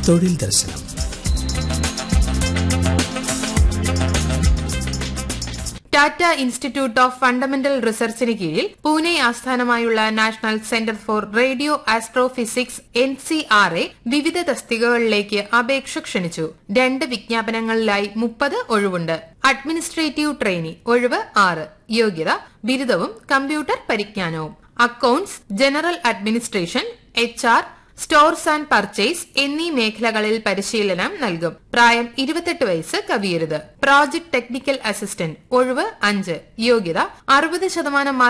തൊഴിൽ ദർശനം Tata institute of fundamental റിസർച്ചിന് കീഴിൽ പൂനെ ആസ്ഥാനമായുള്ള national centre for radio astrophysics N C R A വിവിധ തസ്തികകളിലേക്ക് അപേക്ഷ ക്ഷണിച്ചു രണ്ട് വിജ്ഞാപനങ്ങളിലായി മുപ്പത് ഒഴിവുണ്ട് അഡ്മിനിസ്ട്രേറ്റീവ് ട്രെയിനി ഒഴിവ് ആറ് യോഗ്യത ബിരുദവും കമ്പ്യൂട്ടർ പരിജ്ഞാനവും accounts general administration H R stores and purchase എന്നീ മേഖലകളിൽ പരിശീലനം നൽകും പ്രായം ഇരുപത്തെട്ട് വയസ്സ് കവിയരുത് പ്രോജക്ട് ടെക്നിക്കൽ അസിസ്റ്റന്റ് ഒഴിവ് അഞ്ച് യോഗ്യത അറുപത് ശതമാനം